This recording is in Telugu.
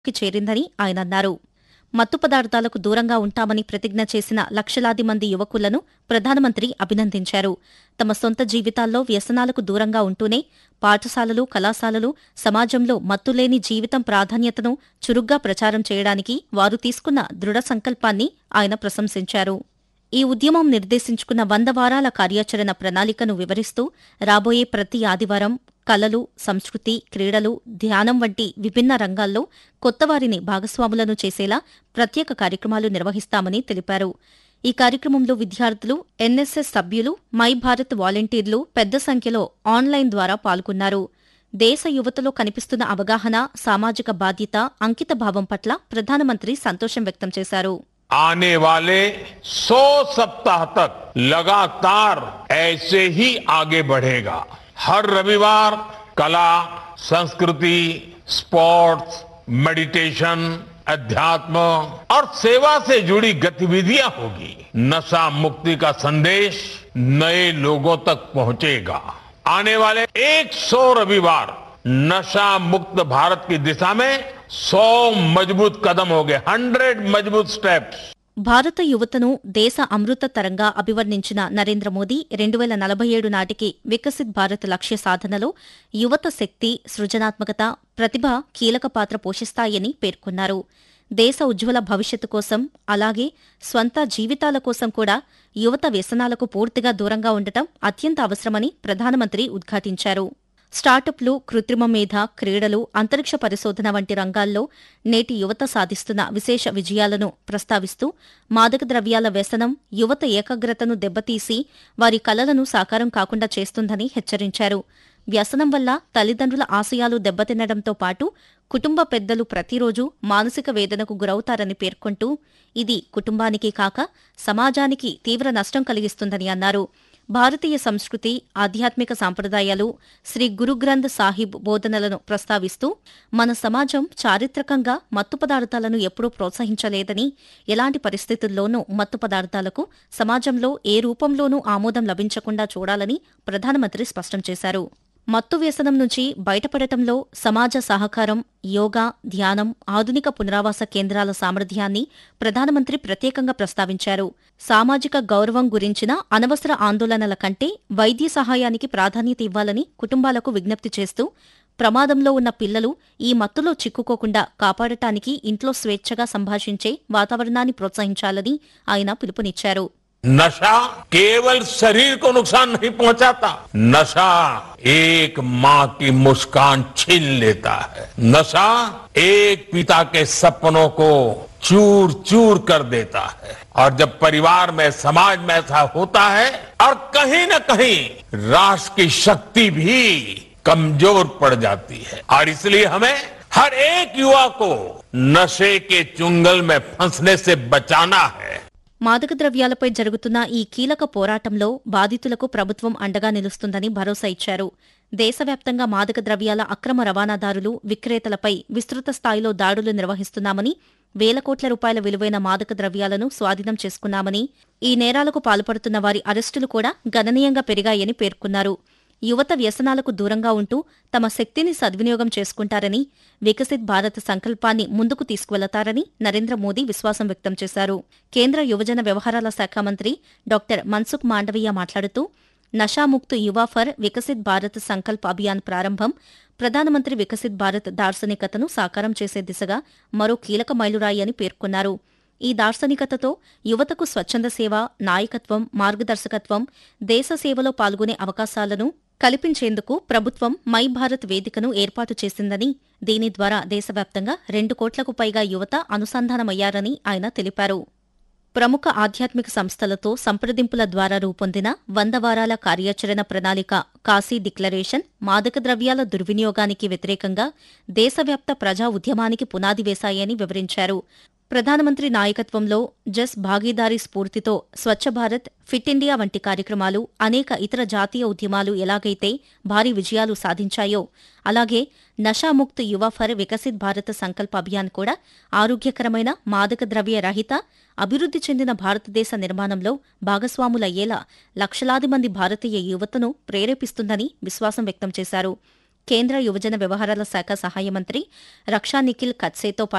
కి చేరిందని ఆయన అన్నారు మత్తు పదార్థాలకు దూరంగా ఉంటామని ప్రతిజ్ఞ చేసిన లక్షలాది మంది యువకులను ప్రధానమంత్రి అభినందించారు తమ సొంత జీవితాల్లో వ్యసనాలకు దూరంగా ఉంటూనే పాఠశాలలు కళాశాలలు సమాజంలో మత్తులేని జీవితం ప్రాధాన్యతను చురుగ్గా ప్రచారం చేయడానికి వారు తీసుకున్న దృఢ సంకల్పాన్ని ఆయన ప్రశంసించారు ఈ ఉద్యమం నిర్దేశించుకున్న వంద వారాల కార్యాచరణ ప్రణాళికను వివరిస్తూ రాబోయే ప్రతి ఆదివారం కళలు సంస్కృతి క్రీడలు ధ్యానం వంటి విభిన్న రంగాల్లో కొత్తవారిని భాగస్వాములను చేసేలా ప్రత్యేక కార్యక్రమాలు నిర్వహిస్తామని తెలిపారు ఈ కార్యక్రమంలో విద్యార్థులు ఎన్ఎస్ఎస్ సభ్యులు మై భారత్ వాలంటీర్లు పెద్ద సంఖ్యలో ఆన్లైన్ ద్వారా పాల్గొన్నారు దేశ యువతలో కనిపిస్తున్న అవగాహన సామాజిక బాధ్యత అంకితభావం పట్ల ప్రధానమంత్రి సంతోషం వ్యక్తం చేశారు आने वाले 100 सप्ताह तक लगातार ऐसे ही आगे बढ़ेगा हर रविवार कला संस्कृति स्पोर्ट्स मेडिटेशन अध्यात्म और सेवा से जुड़ी गतिविधियां होगी नशा मुक्ति का संदेश नए लोगों तक पहुंचेगा आने वाले 100 रविवार नशा मुक्त भारत की दिशा में 100 मजबूत कदम हो गए 100 मजबूत स्टेप्स భారత యువతను దేశ అమృత తరంగా అభివర్ణించిన నరేంద్ర మోదీ రెండు వేల నలభై ఏడు నాటికి వికసిత్ భారత్ లక్ష్య సాధనలో యువత శక్తి సృజనాత్మకత ప్రతిభ కీలక పాత్ర పోషిస్తాయని పేర్కొన్నారు దేశ ఉజ్వల భవిష్యత్తు కోసం అలాగే స్వంత జీవితాల కోసం కూడా యువత వ్యసనాలకు పూర్తిగా దూరంగా ఉండటం అత్యంత అవసరమని ప్రధానమంత్రి ఉద్ఘాటించారు స్టార్టప్లు కృత్రిమ మేధ క్రీడలు అంతరిక్ష పరిశోధన వంటి రంగాల్లో నేటి యువత సాధిస్తున్న విశేష విజయాలను ప్రస్తావిస్తూ మాదక ద్రవ్యాల వ్యసనం యువత ఏకాగ్రతను దెబ్బతీసి వారి కలలను సాకారం కాకుండా చేస్తుందని హెచ్చరించారు వ్యసనం వల్ల తల్లిదండ్రుల ఆశయాలు దెబ్బతినడంతో పాటు కుటుంబ పెద్దలు ప్రతిరోజు మానసిక వేదనకు గురవుతారని పేర్కొంటూ ఇది కుటుంబానికి కాక సమాజానికి తీవ్ర నష్టం కలిగిస్తుందని అన్నారు భారతీయ సంస్కృతి ఆధ్యాత్మిక సాంప్రదాయాలు శ్రీ గురుగ్రంథ్ సాహిబ్ బోధనలను ప్రస్తావిస్తూ మన సమాజం చారిత్రకంగా మత్తు పదార్థాలను ఎప్పుడూ ప్రోత్సహించలేదని ఎలాంటి పరిస్థితుల్లోనూ మత్తు పదార్థాలకు సమాజంలో ఏ రూపంలోనూ ఆమోదం లభించకుండా చూడాలని ప్రధానమంత్రి స్పష్టం చేశారు మత్తు వ్యసనం నుంచి బయటపడటంలో సమాజ సహకారం యోగా ధ్యానం ఆధునిక పునరావాస కేంద్రాల సామర్థ్యాన్ని ప్రధానమంత్రి ప్రత్యేకంగా ప్రస్తావించారు సామాజిక గౌరవం గురించిన అనవసర ఆందోళనల కంటే వైద్య సహాయానికి ప్రాధాన్యత ఇవ్వాలని కుటుంబాలకు విజ్ఞప్తి చేస్తూ ప్రమాదంలో ఉన్న పిల్లలు ఈ మత్తులో చిక్కుకోకుండా కాపాడటానికి ఇంట్లో స్వేచ్ఛగా సంభాషించే వాతావరణాన్ని ప్రోత్సహించాలని ఆయన పిలుపునిచ్చారు नशा केवल शरीर को नुकसान नहीं पहुंचाता नशा एक माँ की मुस्कान छीन लेता है नशा एक पिता के सपनों को चूर चूर कर देता है और जब परिवार में समाज में ऐसा होता है और कहीं न कहीं राष्ट्र की शक्ति भी कमजोर पड़ जाती है और इसलिए हमें हर एक युवा को नशे के चुंगल में फंसने से बचाना है మాదక ద్రవ్యాలపై జరుగుతున్న ఈ కీలక పోరాటంలో బాధితులకు ప్రభుత్వం అండగా నిలుస్తుందని భరోసా ఇచ్చారు దేశవ్యాప్తంగా మాదక ద్రవ్యాల అక్రమ రవాణాదారులు విక్రేతలపై విస్తృత స్థాయిలో దాడులు నిర్వహిస్తున్నామని వేల కోట్ల రూపాయల విలువైన మాదక ద్రవ్యాలను స్వాధీనం చేసుకున్నామని ఈ నేరాలకు పాల్పడుతున్న వారి అరెస్టులు కూడా గణనీయంగా పెరిగాయని పేర్కొన్నారు యువత వ్యసనాలకు దూరంగా ఉంటూ తమ శక్తిని సద్వినియోగం చేసుకుంటారని వికసిత్ భారత్ సంకల్పాన్ని ముందుకు తీసుకువెళతారని నరేంద్ర మోదీ విశ్వాసం వ్యక్తం చేశారు కేంద్ర యువజన వ్యవహారాల శాఖ మంత్రి డాక్టర్ మన్సుఖ్ మాండవీయ మాట్లాడుతూ నషాముక్త్ యువ ఫర్ వికసిత్ భారత్ సంకల్ప్ అభియాన్ ప్రారంభం ప్రధానమంత్రి వికసిత్ భారత్ దార్శనికతను సాకారం చేసే దిశగా మరో కీలక మైలురాయి అని పేర్కొన్నారు ఈ దార్శనికతతో యువతకు స్వచ్ఛంద సేవ నాయకత్వం మార్గదర్శకత్వం దేశ సేవలో పాల్గొనే అవకాశాలను కల్పించేందుకు ప్రభుత్వం మై భారత్ వేదికను ఏర్పాటు చేసిందని దీని ద్వారా దేశవ్యాప్తంగా రెండు కోట్లకు పైగా యువత అనుసంధానమయ్యారని ఆయన తెలిపారు ప్రముఖ ఆధ్యాత్మిక సంస్థలతో సంప్రదింపుల ద్వారా రూపొందిన వంద వారాల కార్యాచరణ ప్రణాళిక కాశీ డిక్లరేషన్ మాదక ద్రవ్యాల దుర్వినియోగానికి వ్యతిరేకంగా దేశవ్యాప్త ప్రజా ఉద్యమానికి పునాది వేశాయని వివరించారు ప్రధానమంత్రి నాయకత్వంలో జస్ భాగీదారీ స్ఫూర్తితో స్వచ్ఛ భారత్ ఫిట్ ఇండియా వంటి కార్యక్రమాలు అనేక ఇతర జాతీయ ఉద్యమాలు ఎలాగైతే భారీ విజయాలు సాధించాయో అలాగే నషాముక్త్ యువ ఫర్ వికసిత్ భారత్ సంకల్ప అభియాన్ కూడా ఆరోగ్యకరమైన మాదక ద్రవ్య రహిత అభివృద్ధి చెందిన భారతదేశ నిర్మాణంలో భాగస్వాములయ్యేలా లక్షలాది మంది భారతీయ యువతను ప్రేరేపిస్తుందని విశ్వాసం వ్యక్తం చేశారు కేంద్ర యువజన వ్యవహారాల శాఖ సహాయ మంత్రి రక్షా నిఖిల్ ఖత్సేతో పాటు